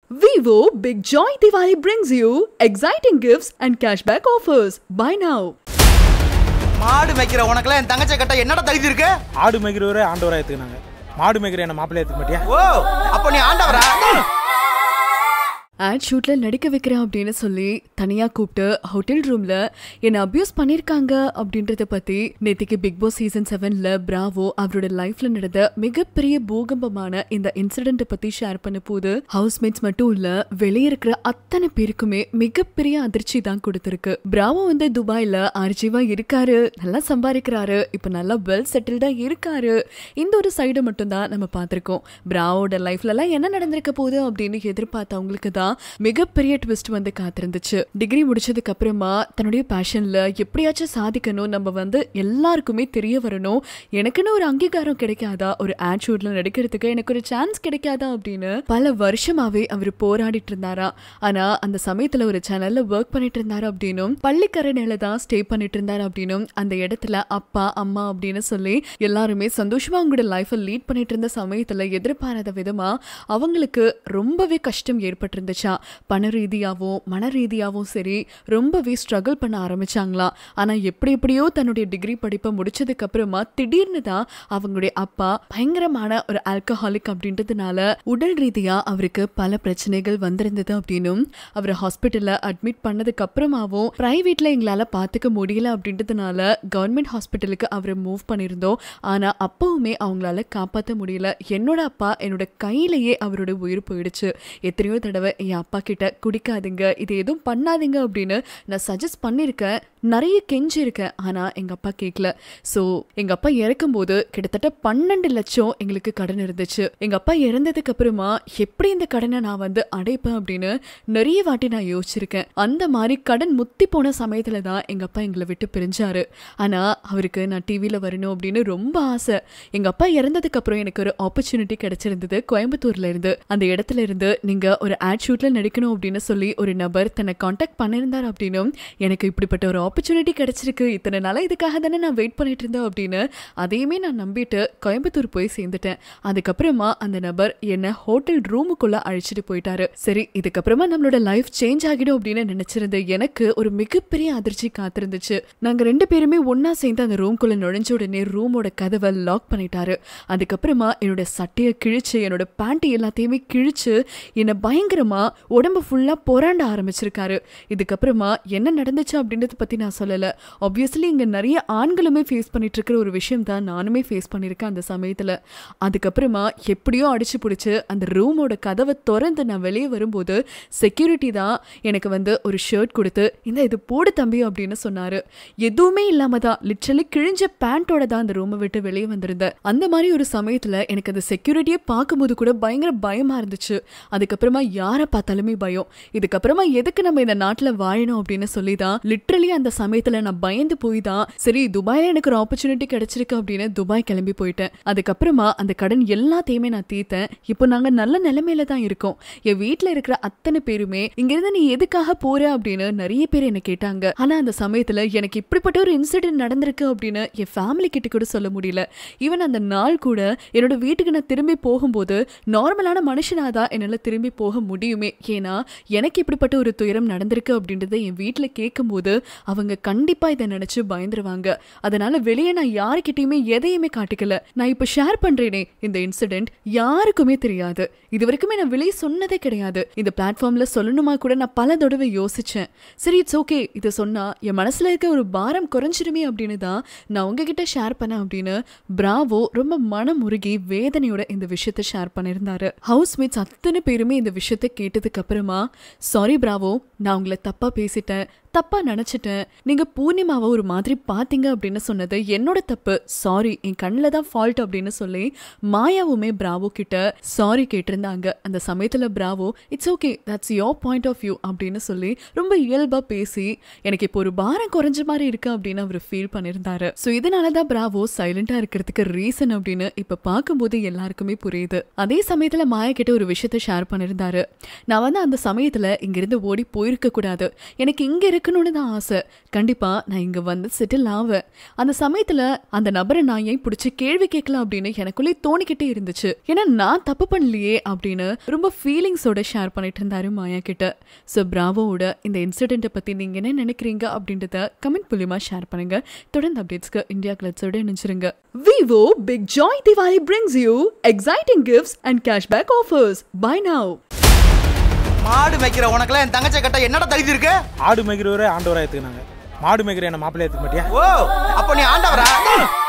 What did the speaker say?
Vivo Big Joy Diwali brings you exciting gifts and cashback offers. Buy now. மாடு மேய்க்கிற உனக்குலாம் என் தங்கச்சை கட்ட என்னடா தகுதி இருக்கு ஆடு மேய்க்கிறவரே ஆண்டவராக ஏற்றுக்கினாங்க மாடு மேய்க்கிற என்ன மாப்பிள்ளைய ஏற்றுக்க மாட்டியா ஓ அப்ப நீ ஆண்டவரா ஆட் ஷூட்ல நடிக்க வைக்கிறேன் அப்படின்னு சொல்லி தனியா கூப்பிட்டு ஹோட்டல் ரூம்ல என்னை அபியூஸ் பண்ணிருக்காங்க அப்படின்றத பத்தி நேத்திக்கு பிக் பாஸ் சீசன் செவன்ல பிராவோ அவரோட லைஃப்ல நடந்த மிகப்பெரிய பூகம்பமான இந்த இன்சிடென்ட் பத்தி ஷேர் பண்ண போது ஹவுஸ்மேட்ஸ் மட்டும் இல்ல வெளியே இருக்கிற அத்தனை பேருக்குமே மிகப்பெரிய அதிர்ச்சி தான் கொடுத்திருக்கு பிராவோ வந்து துபாயில ஆர்ஜிவா இருக்காரு நல்லா சம்பாதிக்கிறாரு இப்ப நல்லா வெல் செட்டில்டா இருக்காரு இந்த ஒரு சைடு மட்டும் தான் நம்ம பார்த்திருக்கோம் பிராவோட லைஃப்ல எல்லாம் என்ன நடந்திருக்க போகுது அப்படின்னு எதிர்பார்த்தவங்களுக்கு தான் மிகப்பெரிய ட்விஸ்ட் வந்து காத்திருந்துச்சு டிகிரி முடிச்சதுக்கு அப்புறமா தன்னுடைய பேஷன்ல எப்படியாச்சும் சாதிக்கணும் நம்ம வந்து எல்லாருக்குமே தெரிய வரணும் எனக்குன்னு ஒரு அங்கீகாரம் கிடைக்காதா ஒரு ஆட் ஷூட்ல நடிக்கிறதுக்கு எனக்கு ஒரு சான்ஸ் கிடைக்காதா அப்படின்னு பல வருஷமாவே அவர் போராடிட்டு இருந்தாரா ஆனா அந்த சமயத்துல ஒரு சேனல்ல ஒர்க் பண்ணிட்டு இருந்தாரு அப்படின்னும் பள்ளிக்கரணையில தான் ஸ்டே பண்ணிட்டு இருந்தாரு அப்படின்னும் அந்த இடத்துல அப்பா அம்மா அப்படின்னு சொல்லி எல்லாருமே சந்தோஷமா அவங்களோட லைஃபை லீட் பண்ணிட்டு இருந்த சமயத்துல எதிர்பாராத விதமா அவங்களுக்கு ரொம்பவே கஷ்டம் ஏற்பட்டிருந்துச்சா பண ரீதியாகவும் மன ரீதியாகவும் சரி ரொம்பவே ஸ்ட்ரகிள் பண்ண ஆரம்பிச்சாங்களாம் ஆனா எப்படி எப்படியோ தன்னுடைய டிகிரி படிப்பை முடிச்சதுக்கு அப்புறமா திடீர்னு தான் அவங்களுடைய அப்பா பயங்கரமான ஒரு ஆல்கஹாலிக் அப்படின்றதுனால உடல் ரீதியா அவருக்கு பல பிரச்சனைகள் வந்திருந்தது அப்படின்னும் அவர் ஹாஸ்பிட்டல்ல அட்மிட் பண்ணதுக்கு அப்புறமாவும் பிரைவேட்ல எங்களால பாத்துக்க முடியல அப்படின்றதுனால கவர்மெண்ட் ஹாஸ்பிட்டலுக்கு அவரை மூவ் பண்ணியிருந்தோம் ஆனா அப்பவுமே அவங்களால காப்பாற்ற முடியல என்னோட அப்பா என்னோட கையிலேயே அவரோட உயிர் போயிடுச்சு எத்தனையோ தடவை என் அப்பா கிட்ட குடிக்காதீங்க இது எதுவும் பண்ணாதீங்க அப்படின்னு நான் சஜஸ்ட் பண்ணியிருக்கேன் நிறைய கெஞ்சி இருக்கேன் ஆனா எங்க அப்பா கேட்கல ஸோ எங்க அப்பா இறக்கும்போது கிட்டத்தட்ட பன்னெண்டு லட்சம் எங்களுக்கு கடன் இருந்துச்சு எங்க அப்பா இறந்ததுக்கு அப்புறமா எப்படி இந்த கடனை நான் வந்து அடைப்பேன் அப்படின்னு நிறைய வாட்டி நான் யோசிச்சிருக்கேன் அந்த மாதிரி கடன் முத்தி போன சமயத்துல தான் எங்க அப்பா எங்களை விட்டு பிரிஞ்சாரு ஆனா அவருக்கு நான் டிவியில வரணும் அப்படின்னு ரொம்ப ஆசை எங்க அப்பா இறந்ததுக்கு அப்புறம் எனக்கு ஒரு ஆப்பர்ச்சுனிட்டி கிடைச்சிருந்தது கோயம்புத்தூர்ல இருந்து அந்த இடத்துல இருந்து நீங்க ஒரு ஆட் ஷூட்ல நடிக்கணும் அப்படின்னு சொல்லி ஒரு நபர் தன்னை காண்டாக்ட் பண்ணியிருந்தார் அப்படின்னும் எனக்கு இப்படிப்பட்ட ஒரு ஆப்பர்ச்சுனிட்டி கிடைச்சிருக்கு இத்தனை நாளா இதுக்காக தானே நான் வெயிட் பண்ணிட்டு இருந்தேன் அப்படின்னு அதையுமே நான் நம்பிட்டு கோயம்புத்தூர் போய் சேர்ந்துட்டேன் அதுக்கப்புறமா அந்த நபர் என்ன ஹோட்டல் ரூமுக்குள்ள அழைச்சிட்டு போயிட்டாரு சரி இதுக்கப்புறமா நம்மளோட லைஃப் சேஞ்ச் ஆகிடும் அப்படின்னு நினைச்சிருந்த எனக்கு ஒரு மிகப்பெரிய அதிர்ச்சி காத்திருந்துச்சு நாங்க ரெண்டு பேருமே ஒண்ணா சேர்ந்து அந்த ரூம்குள்ள நுழைஞ்ச உடனே ரூமோட கதவை லாக் பண்ணிட்டாரு அதுக்கப்புறமா என்னோட சட்டையை கிழிச்சு என்னோட பேண்ட் எல்லாத்தையுமே கிழிச்சு என்னை பயங்கரமா உடம்பு ஃபுல்லா புரண்ட ஆரம்பிச்சிருக்காரு இதுக்கப்புறமா என்ன நடந்துச்சு அப்படின்றத பத்தி நான் சொல்லல ஆப்வியஸ்லி இங்க நிறைய ஆண்களுமே ஃபேஸ் பண்ணிட்டு இருக்கிற ஒரு விஷயம் தான் நானுமே ஃபேஸ் பண்ணியிருக்கேன் அந்த சமயத்துல அதுக்கப்புறமா எப்படியோ அடிச்சு பிடிச்சு அந்த ரூமோட கதவை திறந்து நான் வெளியே வரும்போது செக்யூரிட்டி தான் எனக்கு வந்து ஒரு ஷர்ட் கொடுத்து இந்த இது போடு தம்பி அப்படின்னு சொன்னாரு எதுவுமே இல்லாம தான் லிட்ரலி கிழிஞ்ச பேண்டோட தான் அந்த ரூமை விட்டு வெளியே வந்திருந்தேன் அந்த மாதிரி ஒரு சமயத்துல எனக்கு அந்த செக்யூரிட்டியை பார்க்கும்போது கூட பயங்கர பயமா இருந்துச்சு அதுக்கப்புறமா யாரை பார்த்தாலுமே பயம் இதுக்கப்புறமா எதுக்கு நம்ம இந்த நாட்டுல வாழணும் அப்படின்னு சொல்லி தான் லிட்ரலி அந்த சமயத்துல நான் பயந்து போய் தான் சரி துபாயில எனக்கு ஒரு ஆப்பர்ச்சுனிட்டி கிடைச்சிருக்கு அப்படின்னு துபாய் கிளம்பி போயிட்டேன் அதுக்கப்புறமா அந்த கடன் எல்லாத்தையுமே நான் தீர்த்தேன் இப்போ நாங்க நல்ல நிலைமையில தான் இருக்கோம் என் வீட்ல இருக்கிற அத்தனை பேருமே இங்க இருந்து நீ எதுக்காக போற அப்படின்னு நிறைய பேர் என்ன கேட்டாங்க ஆனா அந்த சமயத்துல எனக்கு இப்படிப்பட்ட ஒரு இன்சிடென்ட் நடந்திருக்கு அப்படின்னு என் ஃபேமிலி கிட்ட கூட சொல்ல முடியல ஈவன் அந்த நாள் கூட என்னோட வீட்டுக்கு நான் திரும்பி போகும்போது நார்மலான மனுஷனா தான் என்னால திரும்பி போக முடியுமே ஏன்னா எனக்கு இப்படிப்பட்ட ஒரு துயரம் நடந்திருக்கு அப்படின்றத என் வீட்டுல கேட்கும்போது அவங்க கண்டிப்பா இதை நினைச்சு பயந்துருவாங்க அதனால வெளியே நான் யாருக்கிட்டயுமே எதையுமே காட்டிக்கல நான் இப்ப ஷேர் பண்றேனே இந்த இன்சிடென்ட் யாருக்குமே தெரியாது இது வரைக்குமே நான் வெளியே சொன்னதே கிடையாது இந்த பிளாட்ஃபார்ம்ல சொல்லணுமா கூட நான் பல தடவை யோசிச்சேன் சரி இட்ஸ் ஓகே இதை சொன்னா என் மனசுல இருக்க ஒரு பாரம் குறைஞ்சிருமே அப்படின்னு தான் நான் உங்ககிட்ட ஷேர் பண்ணேன் அப்படின்னு பிராவோ ரொம்ப மனம் உருகி வேதனையோட இந்த விஷயத்த ஷேர் பண்ணியிருந்தாரு ஹவுஸ்மேட்ஸ் அத்தனை பேருமே இந்த விஷயத்த கேட்டதுக்கு அப்புறமா சாரி பிராவோ நான் உங்களை தப்பா பேசிட்டேன் தப்பா நினைச்சிட்டேன் நீங்க பூர்ணிமாவை ஒரு மாதிரி பாத்தீங்க அப்படின்னு சொன்னது என்னோட தப்பு சாரி என் கண்ணில் தான் ஃபால்ட் அப்படின்னு சொல்லி மாயாவுமே பிராவோ கிட்ட சாரி கேட்டிருந்தாங்க அந்த சமயத்துல Bravo it's okay that's your point of view அப்படின்னு சொல்லி ரொம்ப இயல்பா பேசி எனக்கு இப்போ ஒரு பாரம் குறைஞ்ச மாதிரி இருக்கு அப்படின்னு அவர் ஃபீல் பண்ணியிருந்தாரு ஸோ இதனால தான் பிராவோ சைலண்டா இருக்கிறதுக்கு ரீசன் அப்படின்னு இப்ப பார்க்கும்போது எல்லாருக்குமே புரியுது அதே சமயத்துல மாயா கிட்ட ஒரு விஷயத்த ஷேர் பண்ணியிருந்தாரு நான் வந்து அந்த சமயத்துல இங்கிருந்து ஓடி போயிருக்க கூடாது எனக்கு இங்க இருக்க இருக்கணும்னு தான் ஆசை கண்டிப்பா நான் இங்க வந்து செட்டில் ஆவேன் அந்த சமயத்துல அந்த நபரை நான் ஏன் பிடிச்சி கேள்வி கேட்கலாம் அப்படின்னு எனக்குள்ளே தோணிக்கிட்டே இருந்துச்சு ஏன்னா நான் தப்பு பண்ணலையே அப்படின்னு ரொம்ப ஃபீலிங்ஸோட ஷேர் பண்ணிட்டு இருந்தாரு மாயா கிட்ட ஸோ பிராவோட இந்த இன்சிடென்ட்டை பத்தி நீங்க என்ன நினைக்கிறீங்க அப்படின்றத கமெண்ட் மூலியமா ஷேர் பண்ணுங்க தொடர்ந்து அப்டேட்ஸ்க்கு இந்தியா கிளட்ஸோட இணைஞ்சிருங்க Vivo big joy Diwali brings you exciting gifts and cashback offers buy now மாடு மேய்க்கிற உனக்குலாம் என் தங்கச்சி கட்ட என்னடா தகுதி இருக்கு ஆடு மேய்க்கிறவரே ஆண்டவராக ஏற்றுக்கினாங்க மாடு மேய்க்கிற என்ன மாப்பிள்ளைய ஏற்றுக்க மாட்டியா ஓ அப்ப நீ ஆண்டவரா